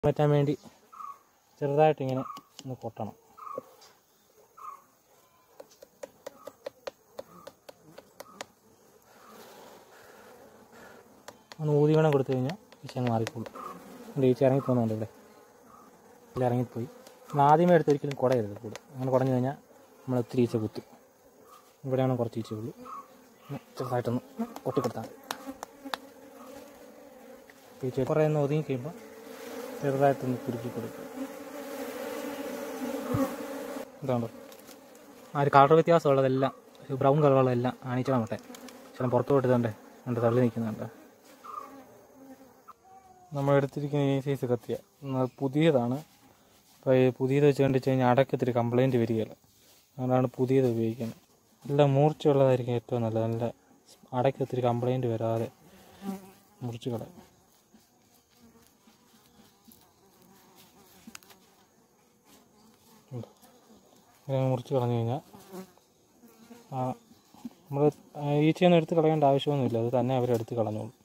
പറ്റാൻ വേണ്ടി ചെറുതായിട്ട് ഇങ്ങനെ ഒന്ന് കൊട്ടണം ഒന്ന് ഊതി വേണം കൊടുത്തു കഴിഞ്ഞാൽ ഈച്ച അങ്ങ് മാറിക്കോളും എൻ്റെ ഈച്ച ഇറങ്ങി പോകുന്നുണ്ട് ഇവിടെ ഇവിടെ ഇറങ്ങിപ്പോയി നമ്മൾ ആദ്യമേ എടുത്ത് ഒരിക്കലും കുടയരുത് കൂടെ അങ്ങനെ കുടഞ്ഞു കഴിഞ്ഞാൽ നമ്മൾ ഒത്തിരി ഈച്ച കുത്തും ഇവിടെയാണ് കുറച്ച് ഈച്ചയുള്ളൂ ഒന്ന് ചെറുതായിട്ടൊന്ന് കൊട്ടിക്കൊടുത്താൽ മതി ഈച്ച കുറേ ഒന്ന് ഒതുങ്ങി കഴിയുമ്പോൾ ചെറുതായിട്ടൊന്ന് കുരുക്കി കൊടുക്കുക ഇതുണ്ടോ ആ ഒരു കളർ വ്യത്യാസമുള്ളതെല്ലാം ഒരു ബ്രൗൺ കളറുള്ളതെല്ലാം ആണിച്ചാൽ മട്ടെ ചില പുറത്ത് പോയിട്ട് ഉണ്ട് തള്ളി നിൽക്കുന്നുണ്ട് നമ്മൾ എടുത്തിരിക്കുന്ന ഈ സൈസ് കത്തിയ അത് പുതിയതാണ് അപ്പോൾ ഈ പുതിയത് വെച്ച് കണ്ടിച്ച് കഴിഞ്ഞാൽ അടക്കത്തിരി കംപ്ലൈൻറ്റ് വരികയില്ല അതുകൊണ്ടാണ് പുതിയത് ഉപയോഗിക്കുന്നത് നല്ല മൂർച്ചയുള്ളതായിരിക്കും ഏറ്റവും നല്ലത് നല്ല അടക്കത്തിരി കംപ്ലൈൻറ്റ് വരാതെ മുറിച്ച് കളയും ഉണ്ടോ? ഇങ്ങനെ മുറിച്ച് കളഞ്ഞു കഴിഞ്ഞാൽ നമ്മൾ ഈച്ചയൊന്നും എടുത്ത് കളയേണ്ട ആവശ്യമൊന്നുമില്ല അത് തന്നെ അവരെടുത്ത് കളഞ്ഞോളും